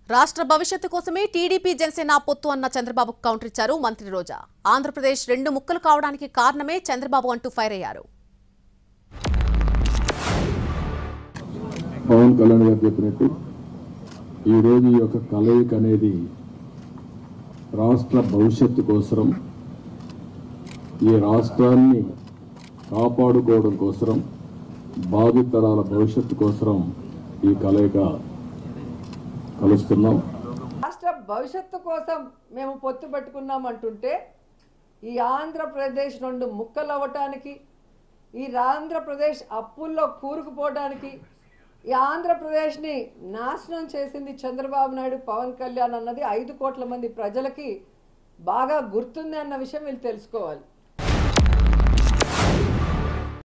రాష్ట్ర భవిష్యత్తు కోసమే టీడీపీ జనసేన పొత్తు అన్న చంద్రబాబు కౌంటర్ ఇచ్చారు మంత్రి రోజా ఆంధ్రప్రదేశ్ రెండు ముక్కలు కావడానికి కారణమే చంద్రబాబు అంటూ ఫైర్ అయ్యారు పవన్ కళ్యాణ్ గారు చెప్పినట్టు ఈరోజు ఈ యొక్క కలయిక అనేది రాష్ట్ర భవిష్యత్తు కోసరం ఈ రాష్ట్రాన్ని కాపాడుకోవడం కోసరం భావితరాల భవిష్యత్తు కోసరం ఈ కలయిక కలుస్తున్నాం రాష్ట్ర భవిష్యత్తు కోసం మేము పొత్తు పెట్టుకున్నాం అంటుంటే ఈ ఆంధ్రప్రదేశ్ రెండు ముక్కలు అవ్వటానికి ఈ ఆంధ్రప్రదేశ్ అప్పుల్లో కూరుకుపోవడానికి ఈ ఆంధ్రప్రదేశ్ని నాశనం చేసింది చంద్రబాబు నాయుడు పవన్ కళ్యాణ్ అన్నది ఐదు కోట్ల మంది ప్రజలకి బాగా గుర్తుంది అన్న విషయం వీళ్ళు తెలుసుకోవాలి